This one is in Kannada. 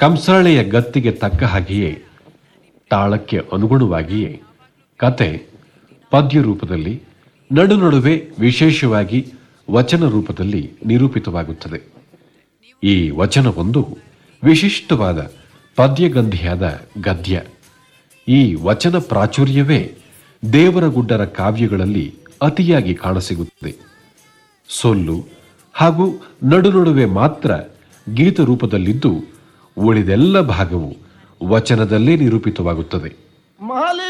ಕಂಸಾಳೆಯ ಗತ್ತಿಗೆ ತಕ್ಕ ಹಾಗೆಯೇ ತಾಳಕ್ಕೆ ಅನುಗುಣವಾಗಿಯೇ ಕತೆ ಪದ್ಯ ರೂಪದಲ್ಲಿ ನಡು ನಡುವೆ ವಿಶೇಷವಾಗಿ ವಚನ ರೂಪದಲ್ಲಿ ನಿರೂಪಿತವಾಗುತ್ತದೆ ಈ ವಚನವೊಂದು ವಿಶಿಷ್ಟವಾದ ಪದ್ಯಗಂಧಿಯಾದ ಗದ್ಯ ಈ ವಚನ ಪ್ರಾಚುರ್ಯವೇ ದೇವರಗುಡ್ಡರ ಕಾವ್ಯಗಳಲ್ಲಿ ಅತಿಯಾಗಿ ಕಾಣಸಿಗುತ್ತದೆ ಸೊಲ್ಲು ಹಾಗೂ ನಡುನಡುವೆ ಮಾತ್ರ ಗೀತ ರೂಪದಲ್ಲಿದ್ದು ಉಳಿದೆಲ್ಲ ಭಾಗವು ವಚನದಲ್ಲೇ ನಿರೂಪಿತವಾಗುತ್ತದೆ ಮಾಲಿ